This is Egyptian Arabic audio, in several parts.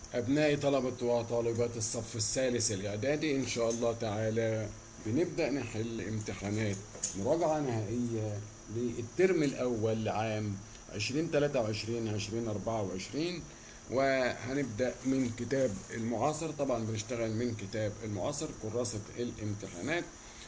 أبنائي طلبة وطالبات الصف الثالث الإعدادي إن شاء الله تعالى بنبدأ نحل امتحانات مراجعة نهائية للترم الأول لعام 2023 2024 وهنبدأ من كتاب المعاصر طبعا بنشتغل من كتاب المعاصر كراسة الامتحانات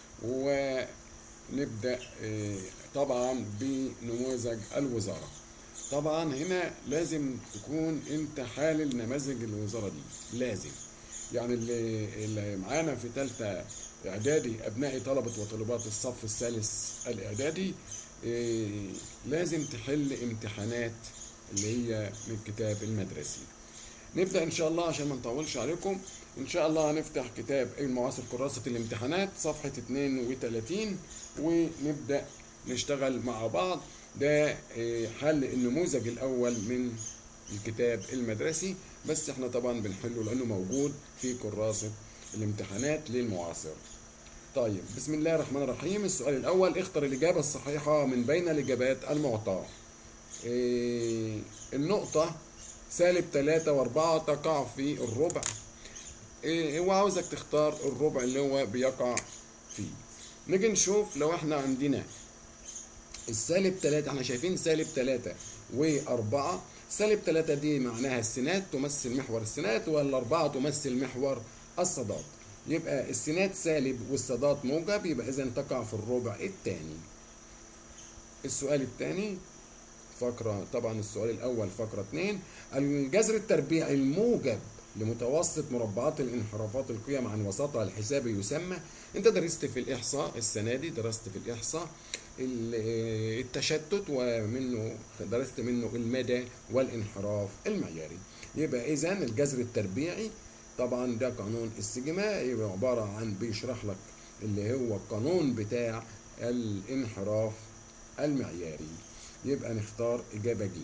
ونبدأ آه، طبعا بنموذج الوزارة طبعا هنا لازم تكون انت حالل نماذج الوزاره دي لازم يعني اللي, اللي معانا في ثالثه اعدادي ابنائي طلبه وطالبات الصف الثالث الاعدادي إيه لازم تحل امتحانات اللي هي من الكتاب المدرسي نبدا ان شاء الله عشان ما نطولش عليكم ان شاء الله هنفتح كتاب المعاصر كراسه الامتحانات صفحه 32 ونبدا نشتغل مع بعض ده آه، حل النموذج الاول من الكتاب المدرسي بس احنا طبعا بنحله لانه موجود في كراسه الامتحانات للمعاصر طيب بسم الله الرحمن الرحيم السؤال الاول اختر الاجابه الصحيحه من بين الاجابات المعطاه إيه النقطه سالب 3 و4 تقع في الربع إيه هو عاوزك تختار الربع اللي هو بيقع فيه نيجي نشوف لو احنا عندنا السالب 3 احنا شايفين سالب 3 و4 سالب 3 دي معناها السينات تمثل محور السينات والأربعة تمثل محور الصادات يبقى السينات سالب والصادات موجب يبقى إذا تقع في الربع الثاني السؤال الثاني فقرة طبعا السؤال الأول فقرة 2 الجذر التربيعي الموجب لمتوسط مربعات الانحرافات القيم عن وسطها الحسابي يسمى انت درست في الاحصاء السنه دي درست في الاحصاء ال- التشتت ومنه درست منه المدى والانحراف المعياري يبقى اذا الجذر التربيعي طبعا ده قانون السجماء يبقى عباره عن بيشرح لك اللي هو القانون بتاع الانحراف المعياري يبقى نختار اجابه ج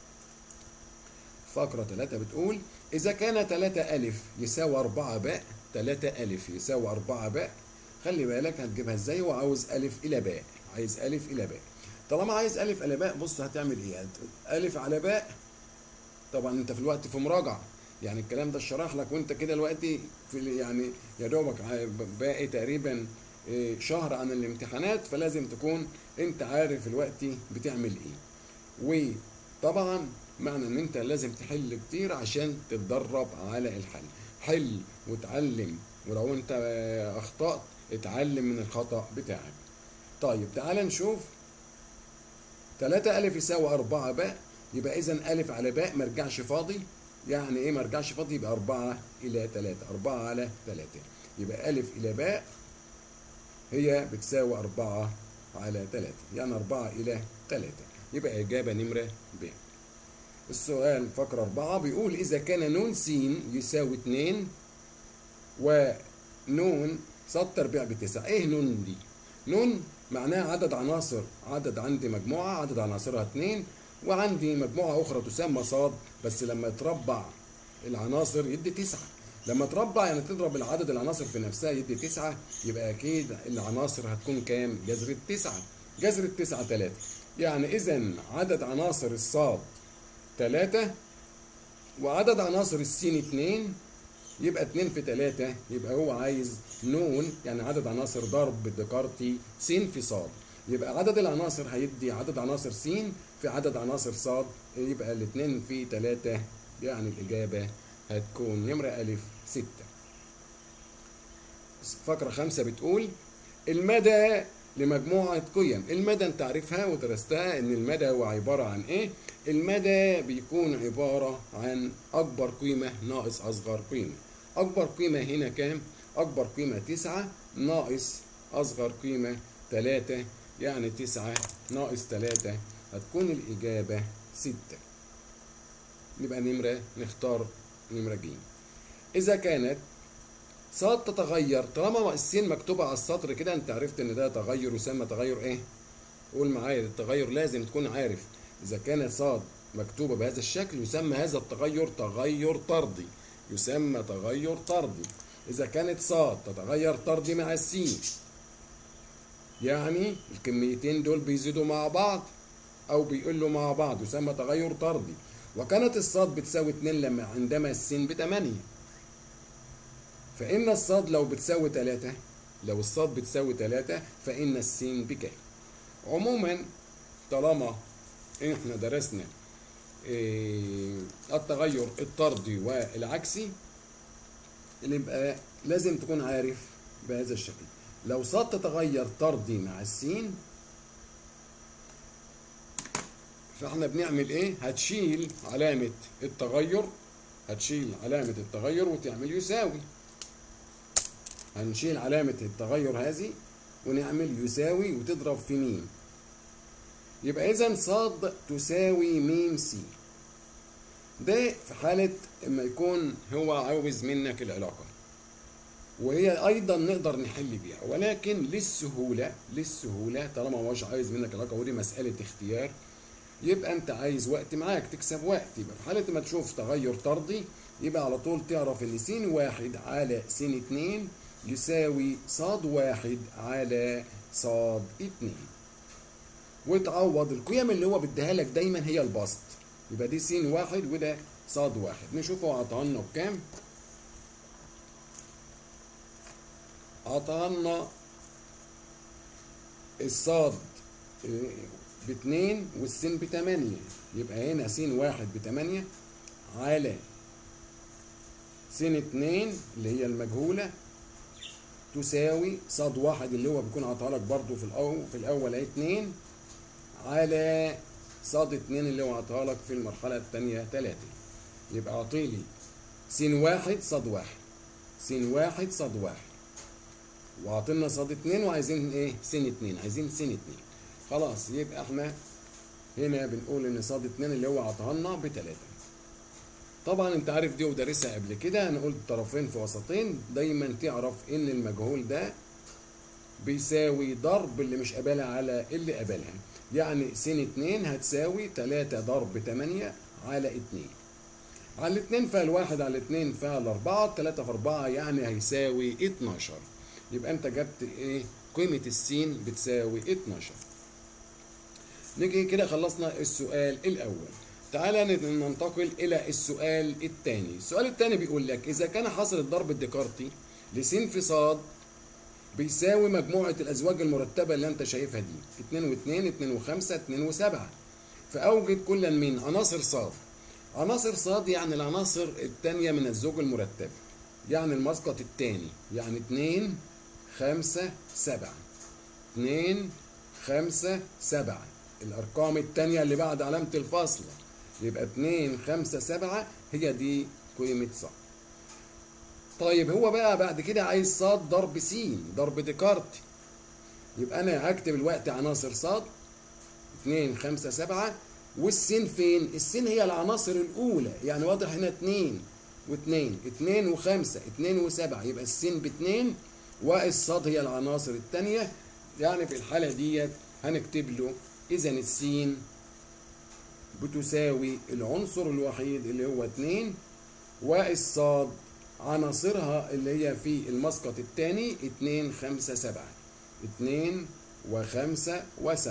فقرة 3 بتقول إذا كان 3 ألف يساوي 4 باء 3 ألف يساوي 4 باء خلي بالك هتجيبها إزاي وعاوز ألف إلى باء عايز ألف إلى باء طالما عايز ألف إلى باء بص هتعمل إيه هت- ألف على باء طبعا أنت في الوقت في مراجعة يعني الكلام ده اشرح لك وأنت كده دلوقتي في ال- يعني يا دوبك ع- باقي تقريبا إيه، شهر عن الامتحانات فلازم تكون أنت عارف الوقت بتعمل إيه وطبعا معنى ان انت لازم تحل كتير عشان تتدرب على الحل حل وتعلم ولو انت آه، اخطأت اتعلم من الخطأ بتاعك طيب تعال نشوف 3 ألف يساوي 4 باء يبقى إذا ألف على باء ما رجعش فاضي يعني إيه ما رجعش فاضي يبقى 4 إلى 3 4 على 3 يبقى ألف إلى باء هي بتساوي 4 على 3 يعني 4 إلى 3 يبقى إجابة نمرة ب السؤال فقرة أربعة بيقول إذا كان نون س يساوي اتنين ونون صاد تربيع بتسعة إيه نون دي؟ نون معناها عدد عناصر عدد عندي مجموعة عدد عناصرها اتنين وعندي مجموعة أخرى تسمى صاد بس لما تربع العناصر يدي تسعة لما تربع يعني تضرب العدد العناصر في نفسها يدي تسعة يبقى أكيد العناصر هتكون كام؟ جذر التسعة جذر التسعة تلاتة يعني إذا عدد عناصر الصاد تلاتة وعدد عناصر السين اتنين يبقى اتنين في تلاتة يبقى هو عايز نون يعني عدد عناصر ضرب ديكارتي س في صاد يبقى عدد العناصر هيدي عدد عناصر س في عدد عناصر صاد يبقى الاتنين في تلاتة يعني الإجابة هتكون نمرة ألف ستة فقرة خمسة بتقول المدى لمجموعة قيم المدى انت عارفها ودرستها ان المدى هو عبارة عن ايه المدى بيكون عبارة عن اكبر قيمة ناقص اصغر قيمة اكبر قيمة هنا كام اكبر قيمة تسعة ناقص اصغر قيمة تلاتة يعني تسعة ناقص تلاتة هتكون الاجابة ستة يبقى نمرة نختار نمرة ج اذا كانت صاد تتغير طالما السين مكتوبة على السطر كده انت عرفت ان ده تغير يسمى تغير ايه قول معايا التغير لازم تكون عارف اذا كانت صاد مكتوبة بهذا الشكل يسمى هذا التغير تغير طردي يسمى تغير طردي اذا كانت صاد تتغير طردي مع السين يعني الكميتين دول بيزيدوا مع بعض او بيقلوا مع بعض يسمى تغير طردي وكانت الصاد بتساوي 2 لما عندما السين ب 8 فإن الصاد لو بتساوي 3 لو الصاد بتساوي 3 فإن السين بكام عموما طالما احنا درسنا إيه التغير الطردي والعكسي يبقى لازم تكون عارف بهذا الشكل لو صاد تتغير طردي مع السين فاحنا بنعمل ايه هتشيل علامة التغير هتشيل علامة التغير وتعمل يساوي هنشيل علامة التغير هذه ونعمل يساوي وتضرب في ميم يبقى إذا صاد تساوي ميم سي ده في حالة اما يكون هو عاوز منك العلاقة وهي أيضا نقدر نحل بيها ولكن للسهولة للسهولة طالما هو مش عايز منك العلاقة ودي مسألة اختيار يبقى أنت عايز وقت معاك تكسب وقت يبقى في حالة ما تشوف تغير طردي يبقى على طول تعرف إن س واحد على س اتنين يساوي صاد واحد على صاد اتنين وتعوض القيم اللي هو بيديها لك دايما هي البسط يبقى دي س واحد وده صاد واحد نشوف هو عطاها لنا بكام عطاها لنا الصاد باتنين والسين بتمانية يبقى هنا س واحد بتمانية على س اتنين اللي هي المجهولة تساوي صاد واحد اللي هو بيكون عطاها لك برضه في الأول في الأول اهي اتنين على صاد اتنين اللي هو عطاها لك في المرحلة التانية تلاتة يبقى عطيلي س واحد صاد واحد س واحد صاد واحد وعطينا صاد اتنين وعايزين ايه س اتنين عايزين س اتنين خلاص يبقى احنا هنا بنقول ان صاد اتنين اللي هو عطاها لنا بتلاتة طبعا انت عارف دي ودارسها قبل كده انا قلت طرفين في وسطين دايما تعرف ان المجهول ده بيساوي ضرب اللي مش قابلها على اللي قابلها يعني س اتنين هتساوي تلاتة ضرب تمانية على اتنين على الاتنين فيها الواحد على الاتنين فيها الاربعة تلاتة في اربعة يعني هيساوي اتناشر يبقى انت جبت ايه قيمة السين بتساوي اتناشر نيجي كده خلصنا السؤال الاول تعالى ننتقل الى السؤال الثاني السؤال الثاني بيقول لك اذا كان حاصل الضرب الديكارتي لس في صاد بيساوي مجموعة الأزواج المرتبة اللي أنت شايفها دي 2 و2 2 و5 2 و7 فأوجد كلا من عناصر صاد عناصر صاد يعني العناصر الثانية من الزوج المرتب يعني المسقط الثاني يعني 2 5 7 2 5 7 الأرقام الثانية اللي بعد علامة الفاصلة يبقى 2 5 7 هي دي قيمة صاد طيب هو بقى بعد كده عايز صاد ضرب س ضرب ديكارتي يبقى انا هكتب الوقت عناصر صاد 2 5 7 والسين فين؟ السين هي العناصر الاولى يعني واضح هنا 2 و2 2 و5 2 و7 يبقى السين ب 2 والصاد هي العناصر الثانيه يعني في الحاله ديت هنكتب له اذا السين بتساوي العنصر الوحيد اللي هو 2 والصاد عناصرها اللي هي في المسقط الثاني 2 5 7 2 و5 و7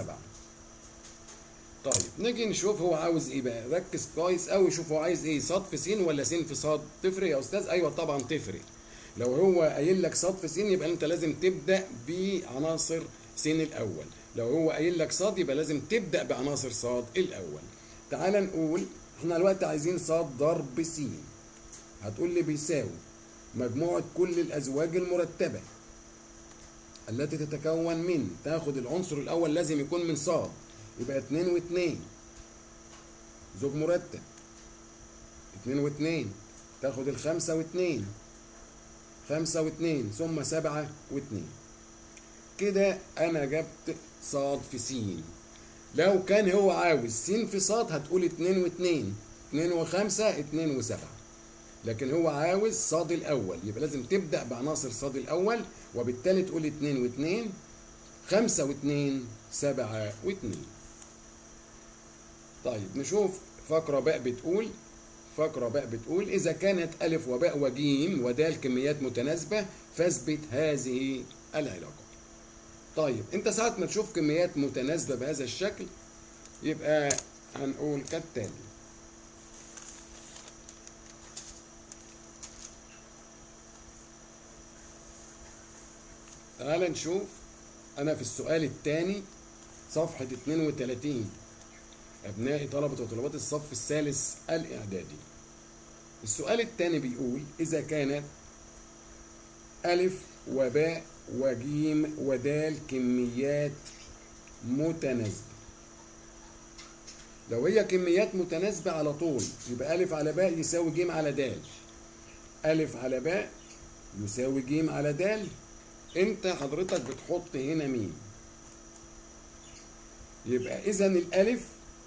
طيب نيجي نشوف هو عاوز ايه بقى ركز كويس قوي شوف هو عايز ايه صاد في س ولا س في صاد تفرق يا استاذ ايوه طبعا تفرق لو هو قايل لك صاد في س يبقى انت لازم تبدا بعناصر س الاول لو هو قايل لك صاد يبقى لازم تبدا بعناصر صاد الاول تعال نقول احنا دلوقتي عايزين صاد ضرب س هتقول لي بيساوي مجموعة كل الأزواج المرتبة التي تتكون من تاخد العنصر الأول لازم يكون من صاد يبقى اتنين واتنين زوج مرتب اتنين واتنين تاخد الخمسة واتنين خمسة واتنين ثم سبعة واتنين كده أنا جبت صاد في س لو كان هو عاوز س في صاد هتقول اتنين واتنين اتنين وخمسة اتنين وسبعة لكن هو عاوز صاد الأول يبقى لازم تبدأ بعناصر صاد الأول وبالتالي تقول اتنين واتنين خمسة واتنين سبعة واتنين طيب نشوف فقرة باء بتقول فقرة باء بتقول إذا كانت ألف وباء وجيم ودال كميات متناسبة فاثبت هذه العلاقة طيب أنت ساعة ما تشوف كميات متناسبة بهذا الشكل يبقى هنقول كالتالي تعال نشوف أنا في السؤال الثاني صفحة 32 أبنائي طلبة وطلبات الصف الثالث الإعدادي السؤال الثاني بيقول إذا كانت ألف وباء وجيم ودال كميات متناسبة لو هي كميات متناسبة على طول يبقى ألف على باء يساوي جيم على دال ألف على باء يساوي جيم على دال أنت حضرتك بتحط هنا مين يبقى إذا الألف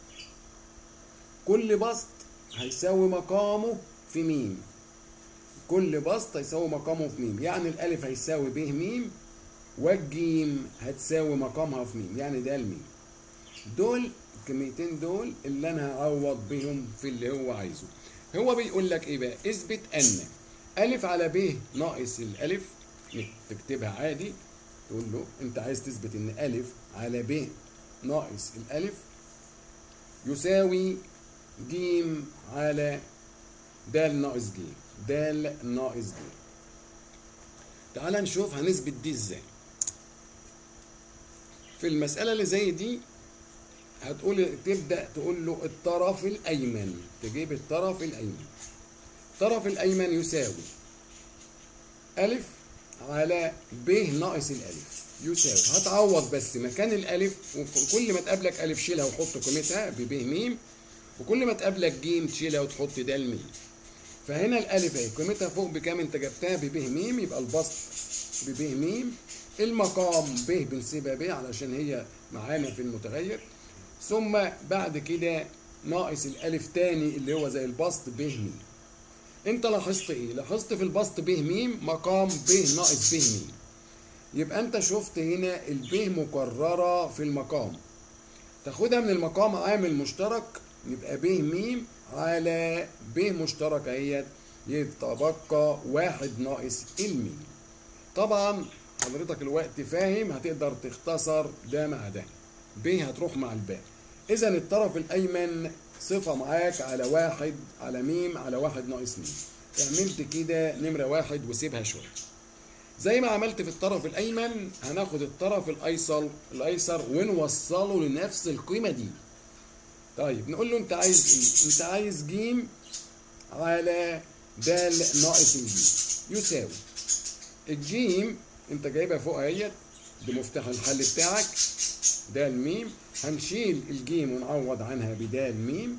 كل بسط هيساوي مقامه في ميم كل بسط هيساوي مقامه في ميم يعني الألف هيساوي ب ميم والجيم هتساوي مقامها في ميم يعني ده الميم دول الكميتين دول اللي انا هعوض بهم في اللي هو عايزه هو بيقول لك ايه بقى اثبت ان الف على ب ناقص الالف تكتبها عادي تقول له انت عايز تثبت ان الف على ب ناقص الالف يساوي ج على د ناقص ج د ناقص ج تعال نشوف هنثبت دي ازاي في المسألة اللي زي دي هتقول تبدأ تقول له الطرف الأيمن تجيب الطرف الأيمن الطرف الأيمن يساوي ألف على ب ناقص الألف يساوي هتعوض بس مكان الألف وكل ما تقابلك ألف شيلها وحط قيمتها بب م وكل ما تقابلك ج تشيلها وتحط د م فهنا الألف أهي قيمتها فوق بكام أنت جبتها بب م يبقى البسط بب م المقام ب بنسيبها ب علشان هي معانا في المتغير ثم بعد كده ناقص الالف تاني اللي هو زي البسط ب م انت لاحظت ايه لاحظت في البسط ب م مقام ب ناقص ب م يبقى انت شفت هنا الب مكرره في المقام تاخدها من المقام عامل مشترك يبقى ب م على ب مشترك اهيت يتبقى واحد ناقص الميم طبعا حضرتك الوقت فاهم هتقدر تختصر ده مع ده ب هتروح مع الباء اذا الطرف الايمن صفة معاك على واحد على ميم على واحد ناقص ميم عملت كده نمرة واحد وسيبها شوية زي ما عملت في الطرف الايمن هناخد الطرف الايسر الايسر ونوصله لنفس القيمة دي طيب نقول له انت عايز ايه انت عايز جيم على د ناقص الجيم يساوي الجيم انت جايبها فوق اهيت بمفتاح الحل بتاعك د م هنشيل الجيم ونعوض عنها بدال م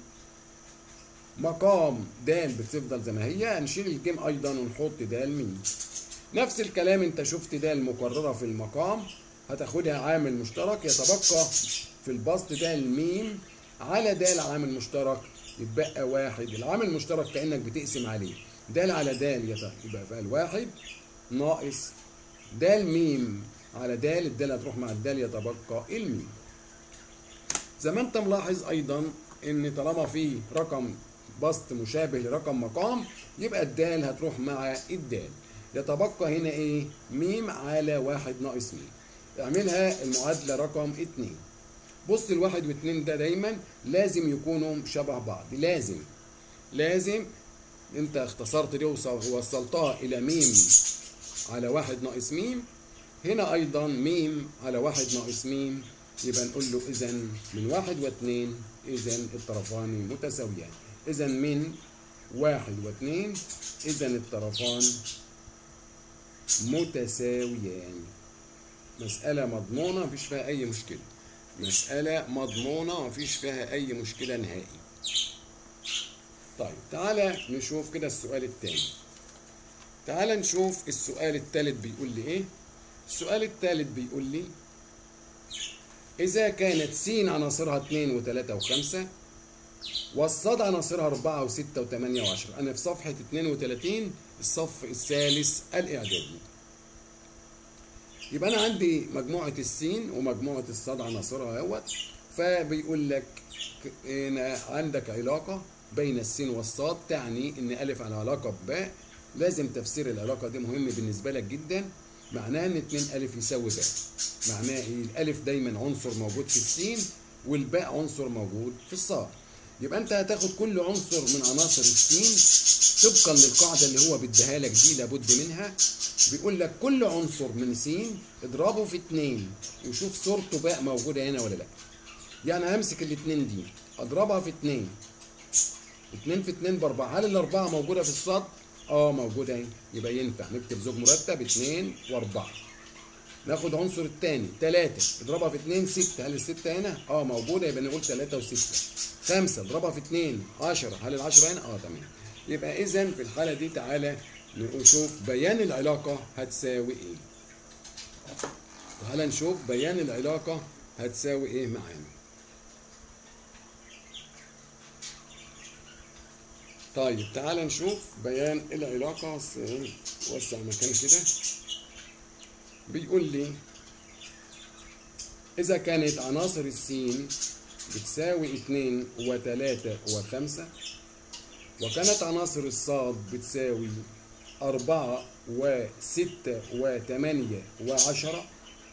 مقام د بتفضل زي ما هي هنشيل الجيم ايضا ونحط د م نفس الكلام انت شفت د مكرره في المقام هتاخدها عامل مشترك يتبقى في البسط د م على د عامل مشترك يتبقى واحد العامل المشترك كانك بتقسم عليه د على د يبقى فيها الواحد ناقص د م على د الدال هتروح مع الدال يتبقى الميم زي ما انت ملاحظ ايضا ان طالما في رقم بسط مشابه لرقم مقام يبقى الدال هتروح مع الدال يتبقى هنا ايه ميم على واحد ناقص ميم اعملها المعادلة رقم اتنين بص الواحد واتنين ده دايما لازم يكونوا شبه بعض لازم لازم انت اختصرت دي ووصلتها الى ميم على واحد ناقص ميم هنا ايضا ميم على واحد ناقص ميم يبقى نقول له اذا من واحد واثنين اذا الطرفان متساويان اذا من واحد واثنين اذا الطرفان متساويان مسألة مضمونة مفيش فيها أي مشكلة مسألة مضمونة مفيش فيها أي مشكلة نهائي طيب تعالى نشوف كده السؤال التاني تعال نشوف السؤال الثالث بيقول لي ايه السؤال الثالث بيقول لي إذا كانت س عناصرها 2 و3 و5 والصاد عناصرها 4 و6 و8 و10 أنا في صفحة 32 الصف الثالث الإعدادي يبقى أنا عندي مجموعة السين ومجموعة الصاد عناصرها اهوت فبيقول لك هنا عندك علاقة بين السين والصاد تعني إن ألف على علاقة بباء لازم تفسير العلاقة دي مهم بالنسبة لك جدا معناه ان 2 الف يساوي باء معناه ايه الالف دايما عنصر موجود في السين والباء عنصر موجود في الصاد يبقى انت هتاخد كل عنصر من عناصر السين طبقا للقاعده اللي هو بيديها لك دي لابد منها بيقول لك كل عنصر من س اضربه في اتنين وشوف صورته بقى موجوده هنا ولا لا يعني همسك الاتنين دي اضربها في اتنين اتنين في اتنين باربعة هل الاربعة موجودة في الصد؟ اه موجودة اهي يبقى ينفع نكتب زوج مرتب اتنين واربعة ناخد عنصر التاني تلاتة اضربها في اتنين ستة هل الستة هنا؟ اه موجودة يبقى نقول تلاتة وستة خمسة اضربها في اتنين عشرة هل العشرة هنا؟ اه تمام يبقى اذا في الحالة دي تعالى نشوف بيان العلاقة هتساوي ايه تعالى نشوف بيان العلاقة هتساوي ايه معانا طيب تعال نشوف بيان العلاقة بس إيه، وسع مكان كده بيقول لي إذا كانت عناصر السين بتساوي اتنين وتلاتة وخمسة وكانت عناصر الصاد بتساوي أربعة وستة وتمانية وعشرة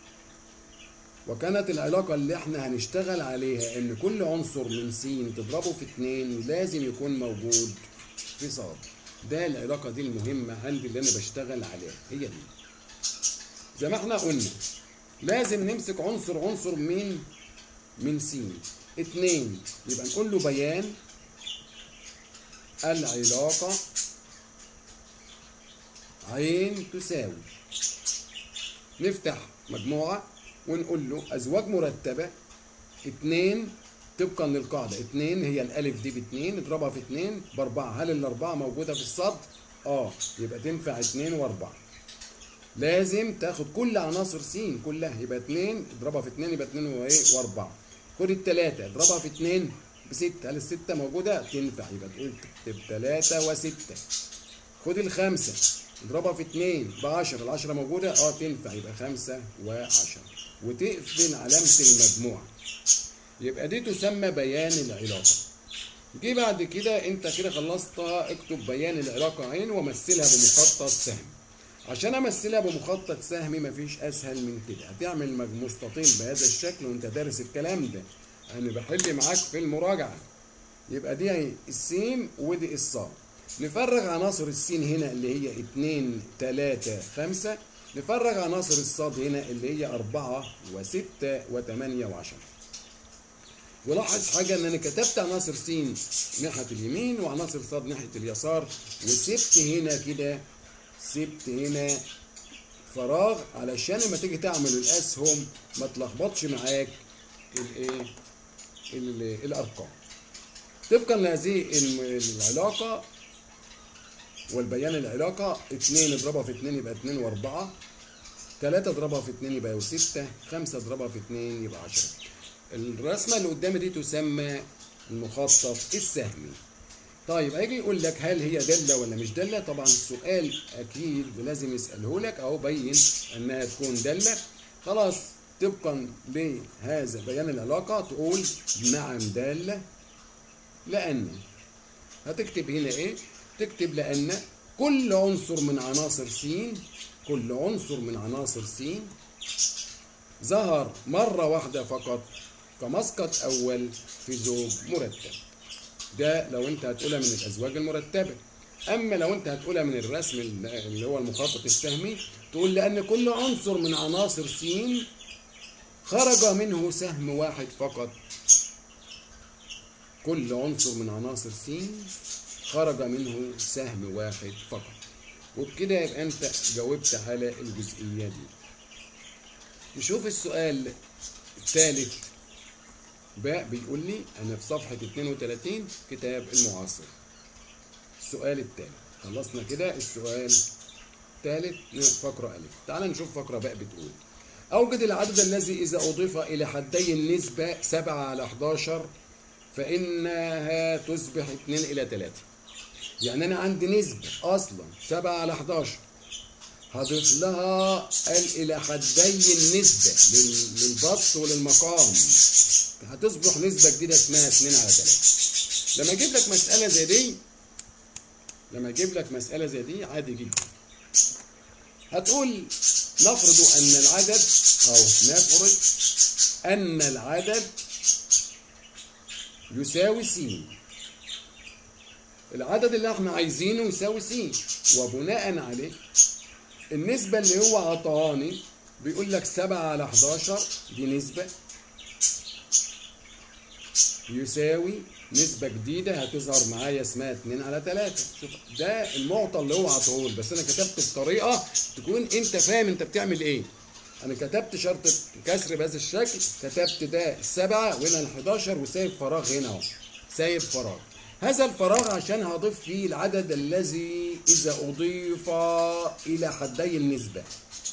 وكانت العلاقة اللي احنا هنشتغل عليها ان كل عنصر من س تضربه في اتنين لازم يكون موجود في صاد ده العلاقة دي المهمة عندي اللي انا بشتغل عليها هي دي زي ما احنا قلنا لازم نمسك عنصر عنصر من من س اتنين يبقى نقول له بيان العلاقة عين تساوي نفتح مجموعة ونقول له أزواج مرتبة اتنين طبقا للقاعدة اتنين هي الألف دي باتنين اضربها في اتنين بأربعة هل الأربعة موجودة في الصد؟ اه يبقى تنفع اتنين وأربعة لازم تاخد كل عناصر س كلها يبقى اتنين اضربها في اتنين يبقى اتنين وايه وأربعة خد التلاتة اضربها في اتنين بستة هل الستة موجودة؟ تنفع يبقى تقول تكتب تلاتة وستة خد الخمسة اضربها في اتنين بعشرة العشرة موجودة؟ اه تنفع يبقى خمسة وعشرة وتقفل علامة المجموعة يبقى دي تسمى بيان العلاقة جه بعد كده انت كده خلصت اكتب بيان العلاقة عين ومثلها بمخطط سهم عشان امثلها بمخطط سهمي مفيش اسهل من كده هتعمل مستطيل بهذا الشكل وانت دارس الكلام ده انا بحل معاك في المراجعة يبقى دي اهي السين ودي الصاد نفرغ عناصر السين هنا اللي هي اتنين تلاتة خمسة نفرغ عناصر الصاد هنا اللي هي أربعة وستة وثمانية وعشرة ولاحظ حاجة إن أنا كتبت عناصر س ناحية اليمين وعناصر صاد ناحية اليسار وسبت هنا كده سبت هنا فراغ علشان لما تيجي تعمل الأسهم ما تلخبطش معاك الإيه الأرقام طبقا لهذه العلاقة والبيان العلاقة اتنين اضربها في اتنين يبقى اتنين واربعة تلاتة اضربها في اتنين يبقى ستة خمسة اضربها في اتنين يبقى عشرة الرسمة اللي قدامي دي تسمى المخطط السهمي طيب هيجي يقول لك هل هي دالة ولا مش دالة طبعا السؤال أكيد لازم يسأله لك أهو بين أنها تكون دالة خلاص طبقا لهذا بيان العلاقة تقول نعم دالة لأن هتكتب هنا إيه تكتب لأن كل عنصر من عناصر س كل عنصر من عناصر س ظهر مرة واحدة فقط كمسقط أول في زوج مرتب ده لو أنت هتقولها من الأزواج المرتبة أما لو أنت هتقولها من الرسم اللي هو المخطط السهمي تقول لأن كل عنصر من عناصر س خرج منه سهم واحد فقط كل عنصر من عناصر س خرج منه سهم واحد فقط وبكده يبقى انت جاوبت على الجزئية دي نشوف السؤال الثالث باء بيقول لي انا في صفحة 32 كتاب المعاصر السؤال الثالث خلصنا كده السؤال الثالث فقرة ألف تعال نشوف فقرة باء بتقول أوجد العدد الذي إذا أضيف إلى حدي النسبة 7 على 11 فإنها تصبح 2 إلى 3 يعني انا عندي نسبة اصلا 7 على 11 هضيف لها قال الى حدي النسبة للبسط وللمقام هتصبح نسبة جديدة اسمها 2 على 3 لما اجيب لك مسألة زي دي لما اجيب لك مسألة زي دي عادي جدا هتقول نفرض ان العدد او نفرض ان العدد يساوي س العدد اللي احنا عايزينه يساوي س وبناء عليه النسبة اللي هو عطاني بيقول لك 7 على 11 دي نسبة يساوي نسبة جديدة هتظهر معايا اسمها 2 على 3 شوف ده المعطى اللي هو عطاهولي بس انا كتبت بطريقة تكون انت فاهم انت بتعمل ايه انا كتبت شرط كسر بهذا الشكل كتبت ده السبعة وهنا ال 11 وسايب فراغ هنا اهو سايب فراغ هذا الفراغ عشان هضيف فيه العدد الذي اذا اضيف الى حدي النسبة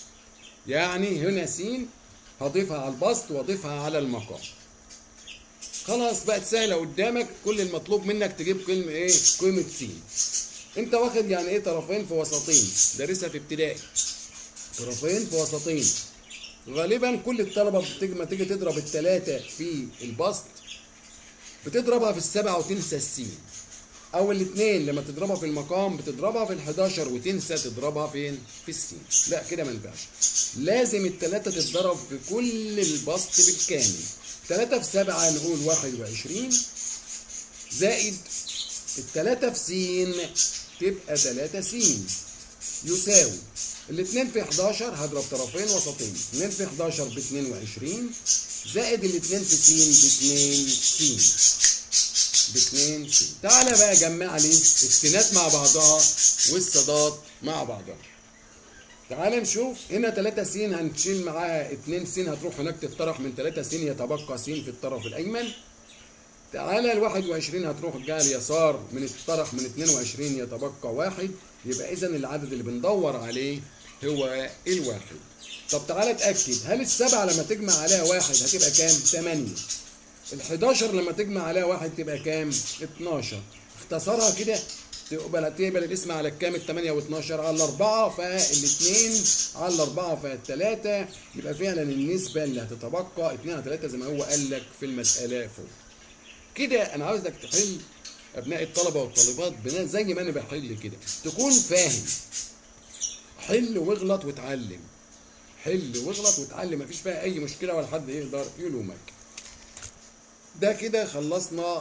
يعني هنا س هضيفها على البسط واضيفها على المقام خلاص بقت سهله قدامك كل المطلوب منك تجيب كلمه ايه قيمه س انت واخد يعني ايه طرفين في وسطين دارسها في ابتدائي طرفين في وسطين غالبا كل الطلبه بتيجي ما تيجي تضرب الثلاثه في البسط بتضربها في السبعه وتنسى السين او الاثنين لما تضربها في المقام بتضربها في ال11 وتنسى تضربها فين في السين لا كده ما ينفعش لازم الثلاثه تتضرب في كل البسط بالكامل 3 في 7 نقول 21 زائد التلاتة في س تبقى 3 س يساوي الاثنين في 11 هضرب طرفين وسطين 2 في 11 ب 22 زائد الاثنين في س ب 2 س ب 2 س تعالى بقى جمع لي السينات مع بعضها والصادات مع بعضها تعال نشوف هنا 3 س هنشيل معاها 2 س هتروح هناك تطرح من 3 س يتبقى س في الطرف الايمن تعالى ال 21 هتروح جهه اليسار من الطرح من 22 يتبقى واحد يبقى اذا العدد اللي بندور عليه هو الواحد طب تعالى اتاكد هل السبعه لما تجمع عليها واحد هتبقى كام 8 ال 11 لما تجمع عليها واحد تبقى كام 12 اختصرها كده تقبل تقبل الاسم على الكام ال 8 و12 على الأربعة فالاثنين على الأربعة فالثلاثة يبقى فعلا النسبة اللي هتتبقى 2 على 3 زي ما هو قال لك في المسألة فوق. كده أنا عاوزك تحل أبناء الطلبة والطالبات بناء زي ما أنا بحل كده تكون فاهم حل واغلط واتعلم حل واغلط واتعلم مفيش فيها أي مشكلة ولا حد يقدر يلومك. ده كده خلصنا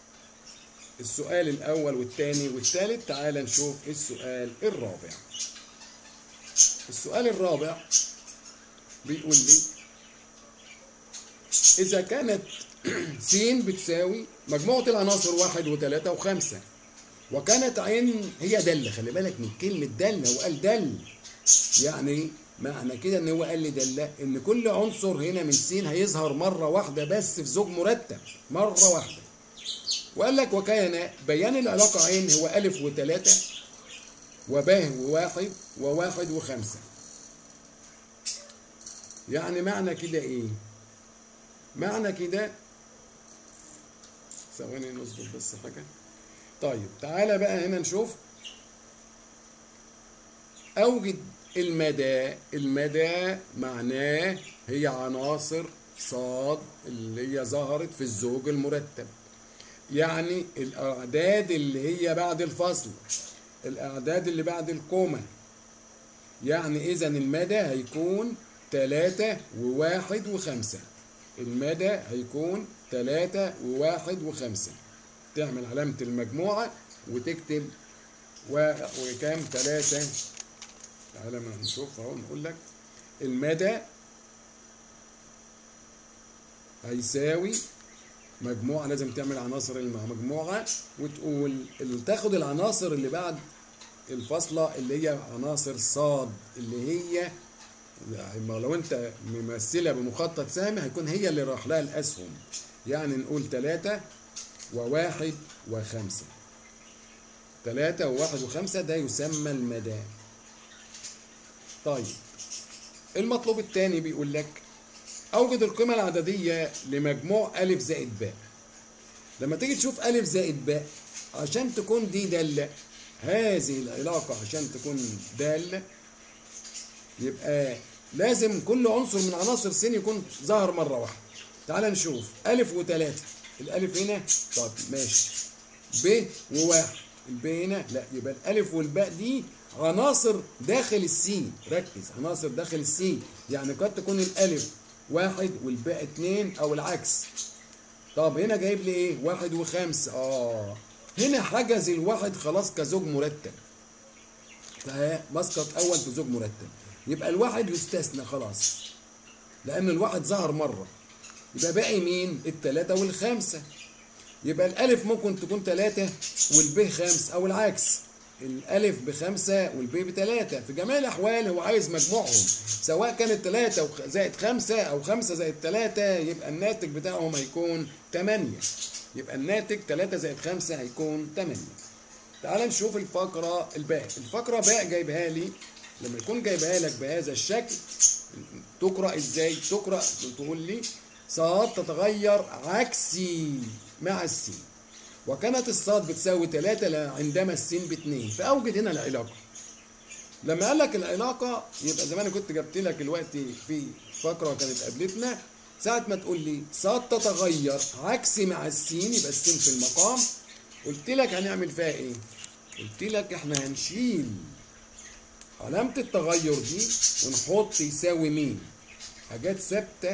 السؤال الأول والثاني والثالث تعال نشوف السؤال الرابع السؤال الرابع بيقول لي إذا كانت س بتساوي مجموعة العناصر واحد وثلاثة وخمسة وكانت عين هي دالة خلي بالك من كلمة دالة وقال دل يعني معنى كده ان هو قال لي دالة ان كل عنصر هنا من س هيظهر مرة واحدة بس في زوج مرتب مرة واحدة وقال لك وكان بيان العلاقة عين هو ألف وثلاثة وباه وواحد وواحد وخمسة يعني معنى كده إيه؟ معنى كده ثواني نظبط بس حاجة طيب تعالى بقى هنا نشوف أوجد المدى المدى معناه هي عناصر صاد اللي هي ظهرت في الزوج المرتب يعني الأعداد اللي هي بعد الفصل الأعداد اللي بعد الكومة يعني إذا المدى هيكون تلاتة وواحد وخمسة المدى هيكون تلاتة وواحد وخمسة تعمل علامة المجموعة وتكتب و... وكام تلاتة تعالى ما نشوف اهو نقول لك المدى هيساوي مجموعة لازم تعمل عناصر المجموعة وتقول اللي تاخد العناصر اللي بعد الفاصلة اللي هي عناصر صاد اللي هي لو انت ممثلة بمخطط سامي هيكون هي اللي راح لها الأسهم يعني نقول ثلاثة وواحد وخمسة ثلاثة وواحد وخمسة ده يسمى المدى طيب المطلوب الثاني بيقول لك أوجد القيمة العددية لمجموع أ زائد باء لما تيجي تشوف أ زائد باء عشان تكون دي دالة هذه العلاقة عشان تكون دالة يبقى لازم كل عنصر من عناصر س يكون ظاهر مرة واحدة تعال نشوف أ وثلاثة الألف هنا طب ماشي ب وواحد الب هنا لا يبقى الألف والباء دي عناصر داخل السين ركز عناصر داخل السين يعني قد تكون الألف واحد والباقي اتنين او العكس طب هنا جايب لي ايه واحد وخمسة اه هنا حجز الواحد خلاص كزوج مرتب فمسقط اول في زوج مرتب يبقى الواحد يستثنى خلاص لان الواحد ظهر مره يبقى باقي مين التلاتة والخمسة يبقى الألف ممكن تكون تلاتة والب خمس أو العكس الألف بخمسة والب بتلاتة في جميع الأحوال هو عايز مجموعهم سواء كانت تلاتة وخ- زائد خمسة أو خمسة زائد تلاتة يبقى الناتج بتاعهم هيكون تمانية يبقى الناتج تلاتة زائد خمسة هيكون تمانية تعال نشوف الفقرة الباء الفقرة باء جايبها لي لما يكون جايبها لك بهذا الشكل تقرأ ازاي تقرأ تقول لي صاد تتغير عكسي مع السين وكانت الصاد بتساوي 3 عندما السين باتنين فأوجد هنا العلاقة لما قال لك العلاقة يبقى زمان كنت جبت لك دلوقتي في فقرة كانت قابلتنا ساعة ما تقول لي صاد تتغير عكسي مع السين يبقى السين في المقام قلت لك هنعمل فيها ايه؟ قلت لك احنا هنشيل علامة التغير دي ونحط يساوي مين؟ حاجات ثابتة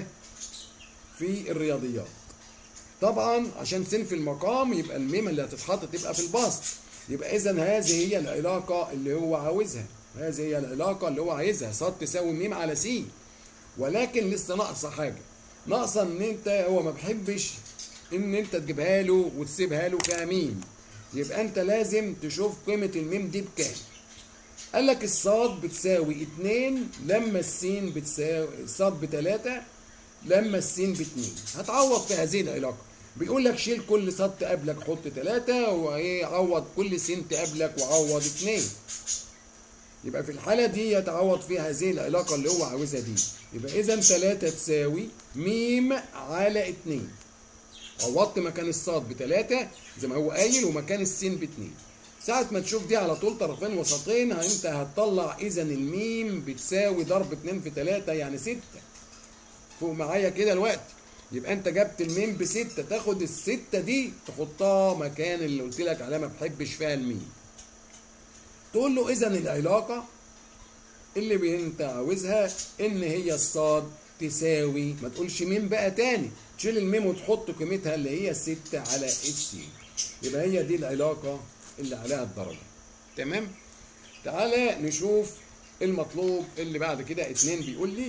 في الرياضيات. طبعا عشان سين في المقام يبقى الميم اللي هتتحط تبقى في البسط. يبقى إذا هذه هي العلاقة اللي هو عاوزها. هذه هي العلاقة اللي هو عايزها، صاد تساوي ميم على س. ولكن لسه ناقصة حاجة. ناقصة إن أنت هو ما بحبش إن أنت تجيبها له وتسيبها له فيها ميم. يبقى أنت لازم تشوف قيمة الميم دي بكام. قال لك الصاد بتساوي 2 لما السين بتساوي الصاد بتلاتة لما السين باتنين هتعوض في هذه العلاقة بيقول لك شيل كل صاد تقابلك حط تلاتة وايه عوض كل سين تقابلك وعوض اتنين يبقى في الحالة دي يتعوض في هذه العلاقة اللي هو عاوزها دي يبقى إذا تلاتة تساوي ميم على اتنين عوضت مكان الصاد بتلاتة زي ما هو قايل ومكان السين باتنين ساعة ما تشوف دي على طول طرفين وسطين انت هتطلع اذا الميم بتساوي ضرب اتنين في تلاتة يعني ستة فوق معايا كده الوقت يبقى انت جبت الميم بستة تاخد الستة دي تحطها مكان اللي قلت لك عليها ما بحبش فيها الميم تقول له اذا العلاقة اللي بي- انت عاوزها ان هي الصاد تساوي ما تقولش ميم بقى تاني تشيل الميم وتحط قيمتها اللي هي ستة على السين يبقى هي دي العلاقة اللي عليها الدرجة تمام تعالى نشوف المطلوب اللي بعد كده اتنين بيقول لي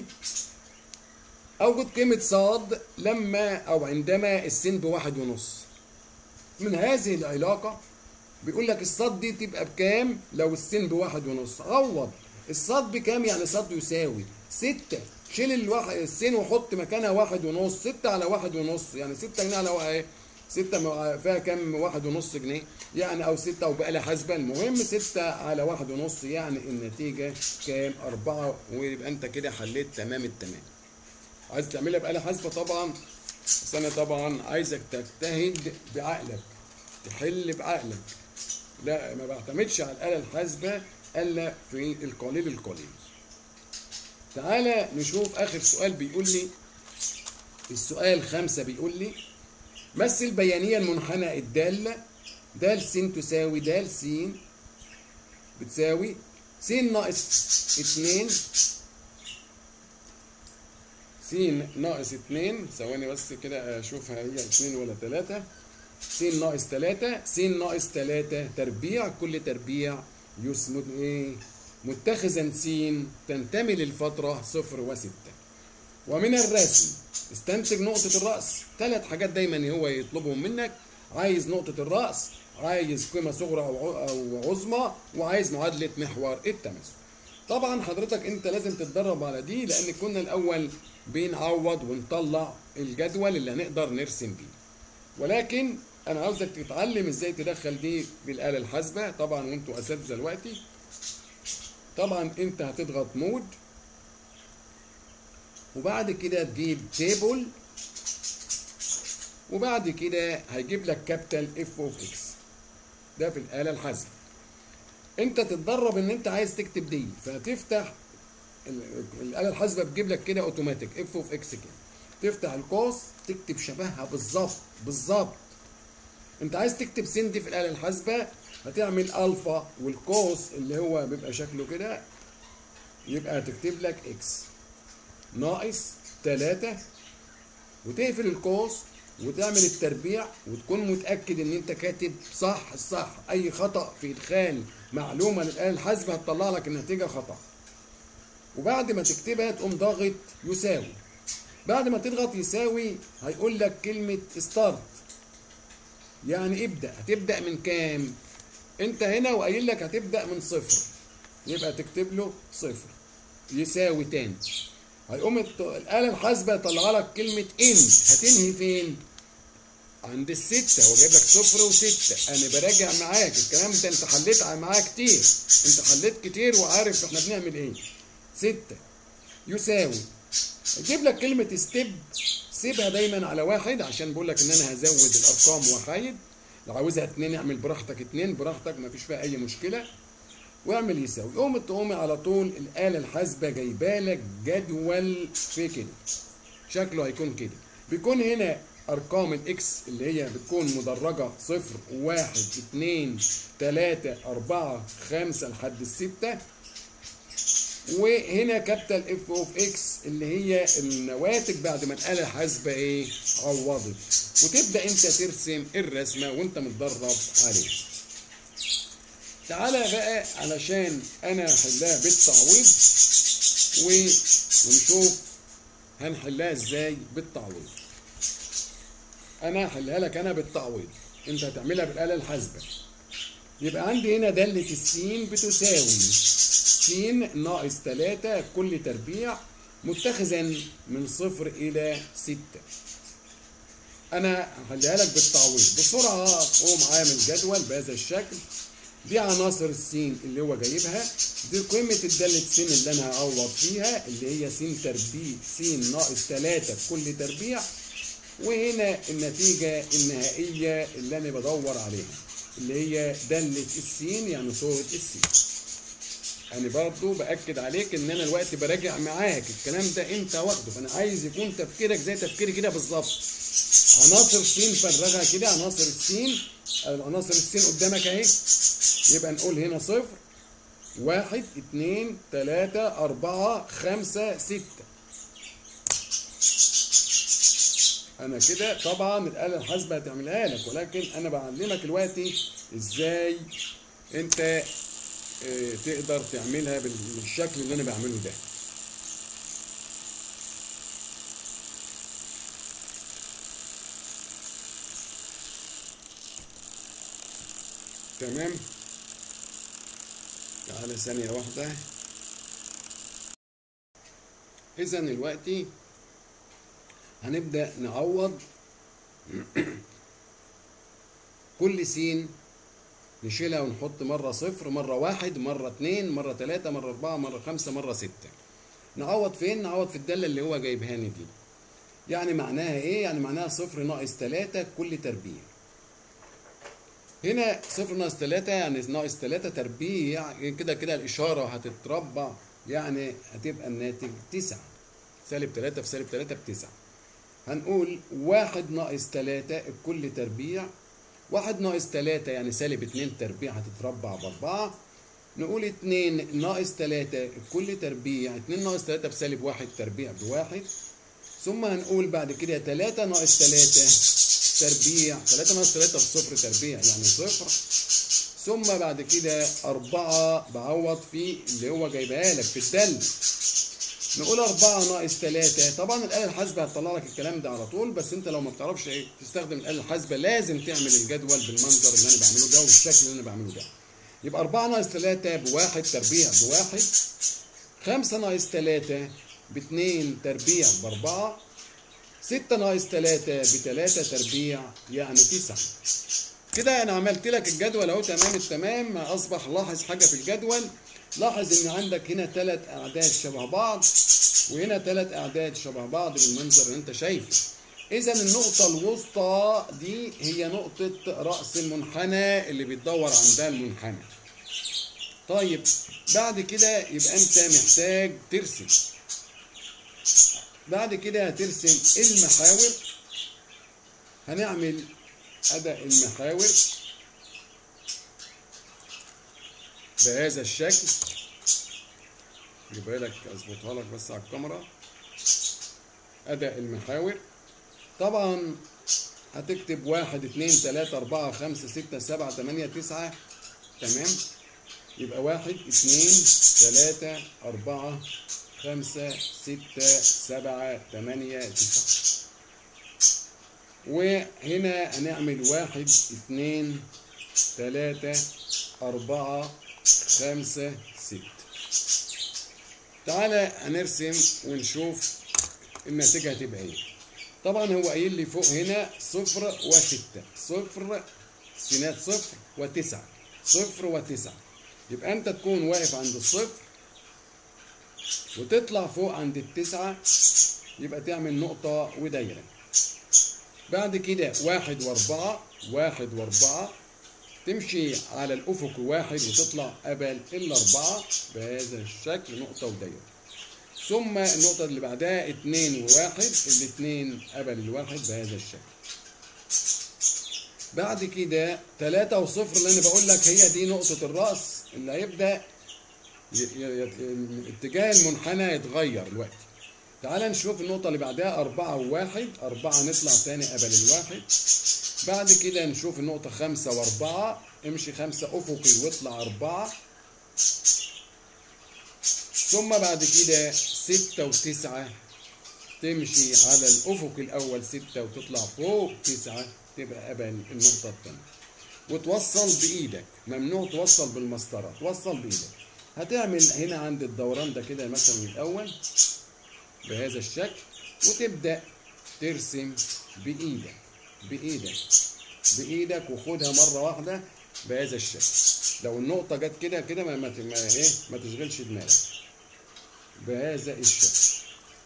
اوجد قيمة صاد لما او عندما السين بواحد ونص من هذه العلاقة بيقول لك الصاد دي تبقى بكام لو السين بواحد ونص عوض الصاد بكام يعني صاد يساوي ستة شيل الواحد السين وحط مكانها واحد ونص ستة على واحد ونص يعني ستة جنيه على ايه ستة مع- فيها كام واحد ونص جنيه يعني او ستة او بآلة حاسبة المهم ستة على واحد ونص يعني النتيجة كام أربعة ويبقى انت كده حليت تمام التمام عايز تعملها بآلة حاسبة طبعا بس انا طبعا عايزك تجتهد بعقلك تحل بعقلك لا ما بعتمدش على الآلة الحاسبة إلا في القليل القليل تعالى نشوف آخر سؤال بيقول لي السؤال خمسة بيقول لي مثل بيانيا منحنى الدالة د س تساوي د س بتساوي س ناقص اتنين س ناقص اتنين ثواني بس كده اشوفها هي اتنين ولا تلاتة س ناقص تلاتة س ناقص تلاتة تربيع كل تربيع يسمد ايه متخذا س تنتمي للفترة صفر وستة ومن الرسم استنتج نقطة الرأس ثلاث حاجات دايما هو يطلبهم منك عايز نقطة الرأس عايز قيمة صغرى أو ع- أو عظمى وعايز معادلة محور التماثل طبعا حضرتك انت لازم تتدرب على دي لان كنا الاول بنعوض ونطلع الجدول اللي هنقدر نرسم بيه ولكن انا عاوزك تتعلم ازاي تدخل دي بالاله الحاسبه طبعا وانتوا اساتذه دلوقتي طبعا انت هتضغط مود وبعد كده تجيب تيبل وبعد كده هيجيب لك كابيتال اف اوف اكس ده في الاله الحاسبه انت تتدرب ان انت عايز تكتب دي فهتفتح ال- الاله الحاسبه بتجيب لك كده اوتوماتيك اف اوف اكس كده تفتح القوس تكتب شبهها بالظبط بالظبط انت عايز تكتب سين دي في الاله الحاسبه هتعمل الفا والقوس اللي هو بيبقى شكله كده يبقى هتكتب لك اكس ناقص 3 وتقفل القوس وتعمل التربيع وتكون متاكد ان انت كاتب صح الصح اي خطا في ادخال معلومه للاله الحاسبه هتطلع لك النتيجه خطا وبعد ما تكتبها تقوم ضاغط يساوي بعد ما تضغط يساوي هيقول لك كلمه ستارت يعني ابدا هتبدا من كام انت هنا وقايل لك هتبدا من صفر يبقى تكتب له صفر يساوي تاني هيقوم الت- الآلة الحاسبة يطلع لك كلمة إن هتنهي فين؟ عند الستة هو جايب لك صفر وستة أنا براجع معاك الكلام ده أنت حليت معاه كتير أنت حليت كتير وعارف إحنا بنعمل إيه ستة يساوي يجيب لك كلمة ستيب سيبها دايما على واحد عشان بقول لك إن أنا هزود الأرقام وحايد لو عاوزها اتنين اعمل براحتك اتنين براحتك مفيش فيها أي مشكلة واعمل يساوي قوم تقومي على طول الآلة الحاسبة جايبالك جدول في كده شكله هيكون كده بيكون هنا أرقام الإكس اللي هي بتكون مدرجة صفر واحد اتنين تلاتة أربعة خمسة لحد الستة وهنا كابيتال اف اوف اكس اللي هي النواتج بعد ما الآلة الحاسبة ايه عوضت وتبدأ انت ترسم الرسمة وانت متدرب عليها تعالى بقى علشان انا احلها بالتعويض و- ونشوف هنحلها ازاي بالتعويض انا هحلها لك انا بالتعويض انت هتعملها بالاله الحاسبه يبقى عندي هنا داله السين بتساوي س ناقص 3 كل تربيع متخذا من صفر الى 6 انا هحلها لك بالتعويض بسرعه قوم عامل جدول بهذا الشكل دي عناصر السين اللي هو جايبها دي قيمة الدالة س اللي أنا هعوض فيها اللي هي س تربيع س ناقص 3 كل تربيع وهنا النتيجة النهائية اللي أنا بدور عليها اللي هي دالة السين يعني صورة السين أنا برضو بأكد عليك إن أنا الوقت براجع معاك الكلام ده أنت واخده فأنا عايز يكون تفكيرك زي تفكيري كده بالظبط عناصر السين فرغها كده عناصر السين عناصر السين قدامك اهي يبقى نقول هنا صفر واحد اتنين تلاتة أربعة خمسة ستة أنا كده طبعا الآلة الحاسبة هتعملها لك ولكن أنا بعلمك دلوقتي إزاي أنت آه، تقدر تعملها بالشكل اللي أنا بعمله ده تمام تعالى ثانية واحدة إذا دلوقتي هنبدأ نعوض كل سين نشيلها ونحط مرة صفر مرة واحد مرة اتنين مرة تلاتة مرة أربعة مرة خمسة مرة ستة نعوض فين؟ نعوض في الدالة اللي هو جايبهاني دي يعني معناها إيه؟ يعني معناها صفر ناقص تلاتة كل تربيع هنا صفر ناقص تلاتة يعني ناقص تلاتة تربيع كده كده الإشارة هتتربع يعني هتبقى الناتج تسعة سالب تلاتة في سالب تلاتة بتسعة هنقول واحد ناقص تلاتة الكل تربيع واحد ناقص تلاتة يعني سالب اتنين تربيع هتتربع بأربعة نقول اتنين ناقص تلاتة الكل تربيع اتنين ناقص تلاتة بسالب واحد تربيع بواحد ثم هنقول بعد كده تلاتة ناقص تلاتة تربيع تلاتة ناقص تلاتة بصفر تربيع يعني صفر ثم بعد كده أربعة بعوض في اللي هو جايبها لك في الدل نقول أربعة ناقص تلاتة طبعا الآلة الحاسبة هتطلع لك الكلام ده على طول بس أنت لو ما بتعرفش إيه تستخدم الآلة الحاسبة لازم تعمل الجدول بالمنظر اللي أنا بعمله ده والشكل اللي أنا بعمله ده يبقى أربعة ناقص تلاتة بواحد تربيع بواحد خمسة ناقص تلاتة باتنين تربيع بأربعة ستة ناقص تلاتة بتلاتة تربيع يعني تسعة كده أنا عملت لك الجدول أهو تمام التمام أصبح لاحظ حاجة في الجدول لاحظ إن عندك هنا تلات أعداد شبه بعض وهنا تلات أعداد شبه بعض بالمنظر اللي أنت شايفه إذا النقطة الوسطى دي هي نقطة رأس المنحنى اللي بيتدور عندها المنحنى طيب بعد كده يبقى أنت محتاج ترسم بعد كده هترسم المحاور هنعمل أداء المحاور بهذا الشكل جيبها لك اظبطها لك بس على الكاميرا أداء المحاور طبعا هتكتب واحد اتنين تلاتة أربعة خمسة ستة سبعة تمانية تسعة تمام يبقى واحد اتنين تلاتة أربعة خمسة ستة سبعة تمانية تسعة وهنا هنعمل واحد اتنين تلاتة أربعة خمسة ستة تعالى هنرسم ونشوف النتيجة هتبقى ايه طبعا هو قايل لي فوق هنا صفر وستة صفر سينات صفر وتسعة صفر وتسعة يبقى انت تكون واقف عند الصفر وتطلع فوق عند التسعة يبقى تعمل نقطة ودايرة بعد كده واحد واربعة واحد واربعة تمشي على الأفق واحد وتطلع قبل الأربعة بهذا الشكل نقطة ودايرة ثم النقطة اللي بعدها اتنين وواحد الاتنين قبل الواحد بهذا الشكل بعد كده تلاتة وصفر اللي أنا بقول لك هي دي نقطة الرأس اللي هيبدأ ي- ي- ي- اتجاه المنحنى يتغير دلوقتي تعال نشوف النقطة اللي بعدها أربعة وواحد أربعة نطلع تاني قبل الواحد بعد كده نشوف النقطة خمسة وأربعة امشي خمسة أفقي واطلع أربعة ثم بعد كده ستة وتسعة تمشي على الأفق الأول ستة وتطلع فوق تسعة تبقى قبل النقطة التانية وتوصل بإيدك ممنوع توصل بالمسطرة توصل بإيدك هتعمل هنا عند الدوران ده كده مثلا الأول بهذا الشكل وتبدأ ترسم بإيدك بإيدك بإيدك وخدها مرة واحدة بهذا الشكل لو النقطة جت كده كده ما ما ما ايه ما تشغلش دماغك بهذا الشكل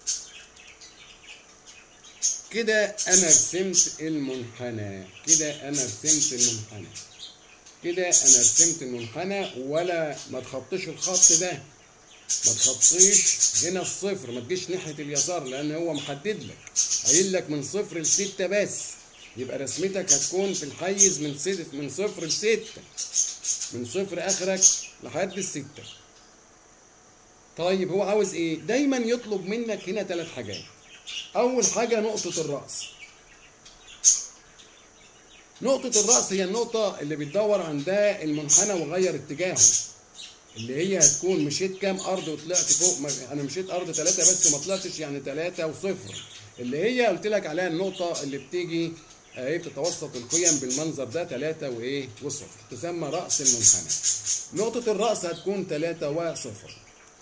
كده انا رسمت المنحنى كده انا رسمت المنحنى كده انا رسمت المنحنى ولا ما تخطيش الخط ده ما تخطيش هنا الصفر ما تجيش ناحيه اليسار لان هو محدد لك قايل لك من صفر لستة بس يبقى رسمتك هتكون في الحيز من ست من صفر لستة من صفر اخرك لحد الستة طيب هو عاوز ايه دايما يطلب منك هنا ثلاث حاجات اول حاجه نقطه الراس نقطة الرأس هي النقطة اللي بتدور عندها المنحنى وغير اتجاهه اللي هي هتكون مشيت كام أرض وطلعت فوق ما أنا مشيت أرض ثلاثة بس ما طلعتش يعني ثلاثة وصفر اللي هي قلت لك عليها النقطة اللي بتيجي اهي بتتوسط القيم بالمنظر ده ثلاثة وإيه وصفر تسمى رأس المنحنى نقطة الرأس هتكون ثلاثة وصفر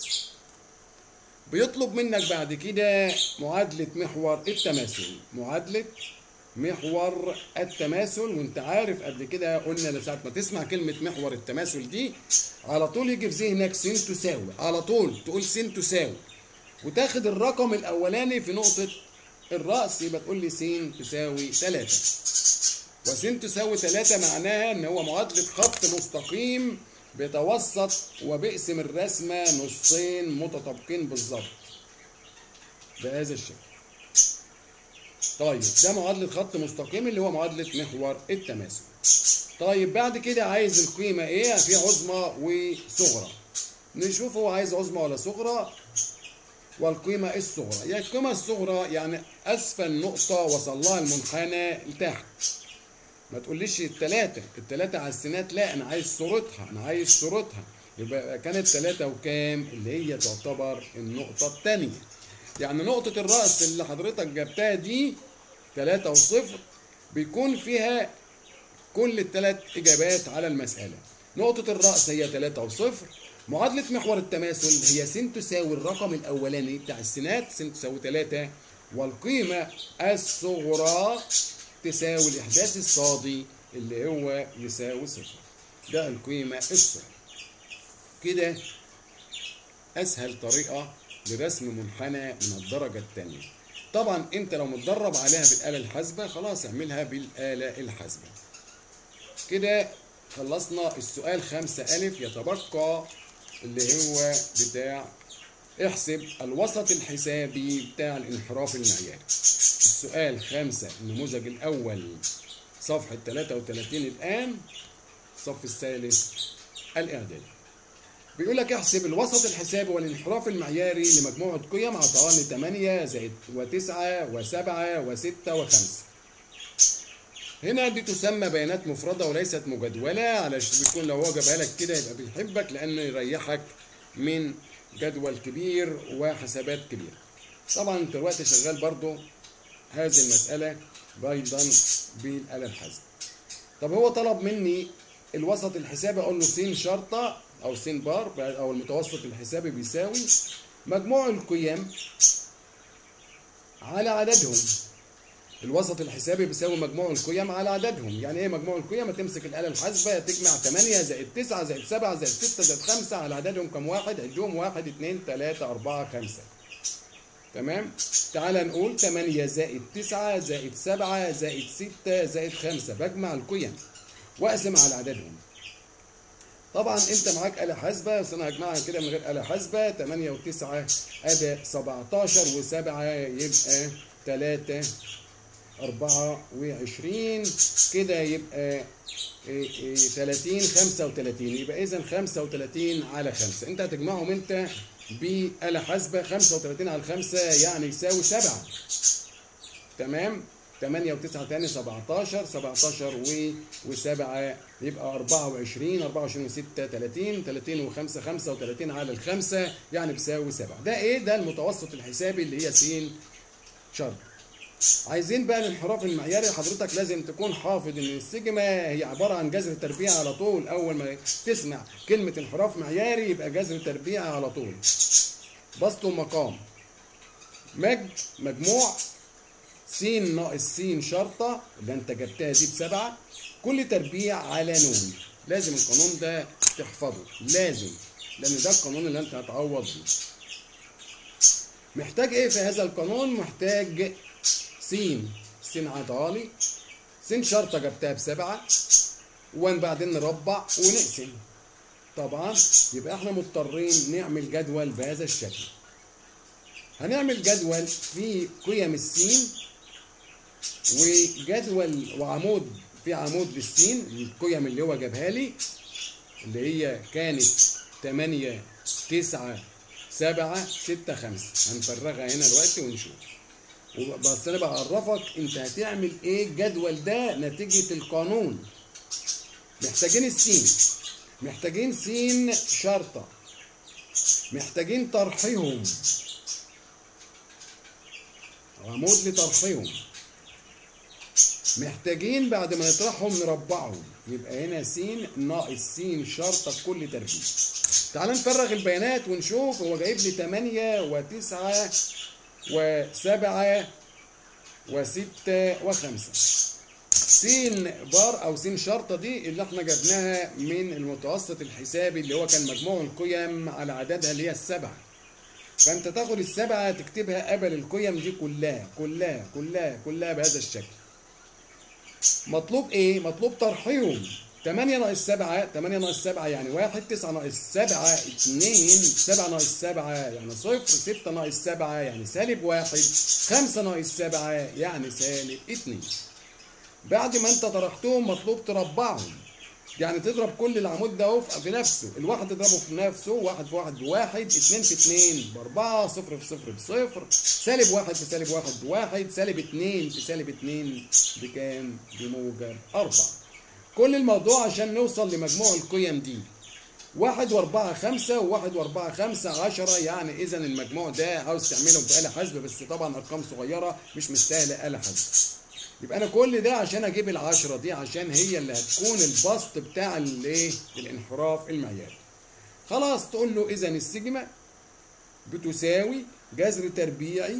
بيطلب منك بعد كده معادلة محور التماثل معادلة محور التماثل وانت عارف قبل كده قلنا لساعة ما تسمع كلمة محور التماثل دي على طول يجي في ذهنك س تساوي على طول تقول س تساوي وتاخد الرقم الأولاني في نقطة الرأس يبقى تقول لي س تساوي 3 وس تساوي 3 معناها ان هو معادلة خط مستقيم بيتوسط وبيقسم الرسمة نصين متطابقين بالظبط بهذا الشكل طيب ده معادلة خط مستقيم اللي هو معادلة محور التماثل طيب بعد كده عايز القيمة ايه في عظمى وصغرى نشوف هو عايز عظمى ولا صغرى والقيمة الصغرى يعني القيمة الصغرى يعني أسفل نقطة وصل لها المنحنى لتحت ما تقوليش التلاتة التلاتة على السنات لا أنا عايز صورتها أنا عايز صورتها يبقى كانت تلاتة وكام اللي هي تعتبر النقطة التانية يعني نقطة الرأس اللي حضرتك جبتها دي تلاتة وصفر بيكون فيها كل الثلاث إجابات على المسألة نقطة الرأس هي تلاتة وصفر معادلة محور التماثل هي س تساوي الرقم الأولاني بتاع السنات س تساوي تلاتة والقيمة الصغرى تساوي الإحداث الصادي اللي هو يساوي صفر ده القيمة الصغرى كده أسهل طريقة لرسم منحنى من الدرجة الثانية طبعا انت لو متدرب عليها بالآلة الحاسبة خلاص اعملها بالآلة الحاسبة كده خلصنا السؤال خمسة ألف يتبقى اللي هو بتاع احسب الوسط الحسابي بتاع الانحراف المعياري السؤال خمسة النموذج الأول صفحة 33 الآن الصف الثالث الإعدادي بيقول لك احسب الوسط الحسابي والانحراف المعياري لمجموعة قيم عطاني 8 زائد و9 و7 و6 و5 هنا دي تسمى بيانات مفردة وليست مجدولة علشان بيكون لو هو جابها لك كده يبقى بيحبك لأنه يريحك من جدول كبير وحسابات كبيرة طبعا انت دلوقتي شغال برضو هذه المسألة أيضا بالآلة الحاسبة طب هو طلب مني الوسط الحسابي اقول له س شرطة او س بار او المتوسط الحسابي بيساوي مجموع القيم على عددهم الوسط الحسابي بيساوي مجموع القيم على عددهم يعني ايه مجموع القيم تمسك الآلة الحاسبة تجمع 8 زائد 9 زائد 7 زائد 6 زائد 5 على عددهم كم واحد عدهم 1 2 3 4 5 تمام تعال نقول 8 زائد 9 زائد 7 زائد 6 زائد 5 بجمع القيم واقسم على عددهم طبعا انت معاك آلة حاسبة بس انا هجمعها كده من غير آلة حاسبة 8 و9 ادي 17 و7 يبقى 3 24 كده يبقى 30 35 يبقى اذا 35 على 5 انت هتجمعهم انت بآلة حاسبة 35 على 5 يعني يساوي 7 تمام 8 و9 تاني 17 17 و و7 يبقى 24 24 و6 30 30 و5 35 على الخمسة يعني بيساوي 7 ده ايه ده المتوسط الحسابي اللي هي س شرط عايزين بقى الانحراف المعياري حضرتك لازم تكون حافظ ان السيجما هي عباره عن جذر تربيع على طول اول ما تسمع كلمه انحراف معياري يبقى جذر تربيع على طول بسط ومقام مج مجموع س ناقص س شرطه اللي انت جبتها دي بسبعه كل تربيع على نون لازم القانون ده تحفظه لازم لان ده القانون اللي انت هتعوض بيه محتاج ايه في هذا القانون محتاج س س عطالي س شرطة جبتها بسبعة وبعدين نربع ونقسم طبعا يبقى احنا مضطرين نعمل جدول بهذا الشكل هنعمل جدول في قيم السين وجدول وعمود في عمود للسين القيم اللي هو جابها لي اللي هي كانت 8 9 7 6 5 هنفرغها هنا دلوقتي ونشوف بس انا بعرفك انت هتعمل ايه الجدول ده نتيجة القانون محتاجين السين محتاجين سين شرطة محتاجين طرحهم عمود لطرحهم محتاجين بعد ما نطرحهم نربعهم يبقى هنا س ناقص س شرطة كل تربيع تعال نفرغ البيانات ونشوف هو جايب لي 8 و9 و7 و6 و5 س بار او س شرطه دي اللي احنا جبناها من المتوسط الحسابي اللي هو كان مجموع القيم على عددها اللي هي السبعه فانت تاخد السبعه تكتبها قبل القيم دي كلها كلها كلها كلها بهذا الشكل مطلوب ايه مطلوب طرحهم 8 ناقص 7 8 ناقص 7 يعني 1 9 ناقص 7 2 7 ناقص 7 يعني 0 6 ناقص 7 يعني سالب 1 5 ناقص 7 يعني سالب 2 بعد ما انت طرحتهم مطلوب تربعهم يعني تضرب كل العمود ده اهو في نفسه الواحد تضربه في نفسه واحد في واحد بواحد اتنين في اتنين باربعة صفر في صفر بصفر سالب واحد في سالب واحد بواحد سالب اتنين في سالب اتنين بكام بموجب أربعة كل الموضوع عشان نوصل لمجموع القيم دي واحد واربعة خمسة وواحد واربعة خمسة عشرة يعني إذا المجموع ده عاوز تعمله بآلة حاسبة بس طبعا أرقام صغيرة مش مستاهلة آلة حاسبة يبقى انا كل ده عشان اجيب العشرة دي عشان هي اللي هتكون البسط بتاع الايه الانحراف المعياري خلاص تقول له اذا السيجما بتساوي جذر تربيعي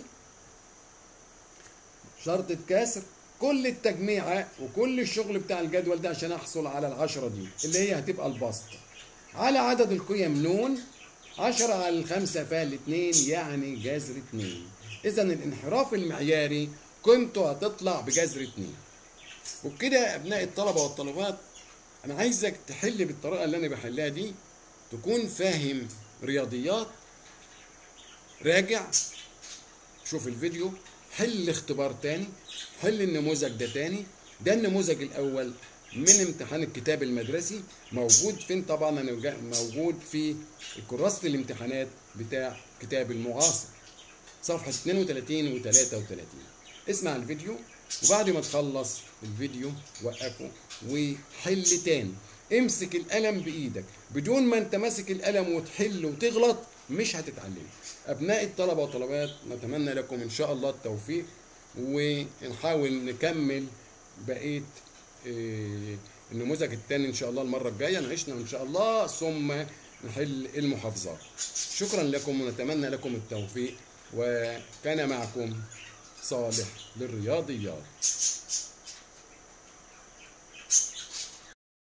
شرطة كسر كل التجميعة وكل الشغل بتاع الجدول ده عشان احصل على العشرة دي اللي هي هتبقى البسط على عدد القيم نون عشرة على الخمسة فالاتنين يعني جذر اتنين اذا الانحراف المعياري قيمته هتطلع بجذر 2 وبكده ابناء الطلبه والطالبات انا عايزك تحل بالطريقه اللي انا بحلها دي تكون فاهم رياضيات راجع شوف الفيديو حل اختبار تاني حل النموذج ده تاني ده النموذج الاول من امتحان الكتاب المدرسي موجود فين طبعا انا موجود في كراسه الامتحانات بتاع كتاب المعاصر صفحه 32 و 33 اسمع الفيديو وبعد ما تخلص الفيديو وقفه وحل تاني امسك القلم بايدك بدون ما انت ماسك القلم وتحل وتغلط مش هتتعلم ابناء الطلبه وطلبات نتمنى لكم ان شاء الله التوفيق ونحاول نكمل بقيه آه، النموذج الثاني ان شاء الله المره الجايه نعيشنا ان شاء الله ثم نحل المحافظات شكرا لكم ونتمنى لكم التوفيق وكان معكم صالح للرياضيات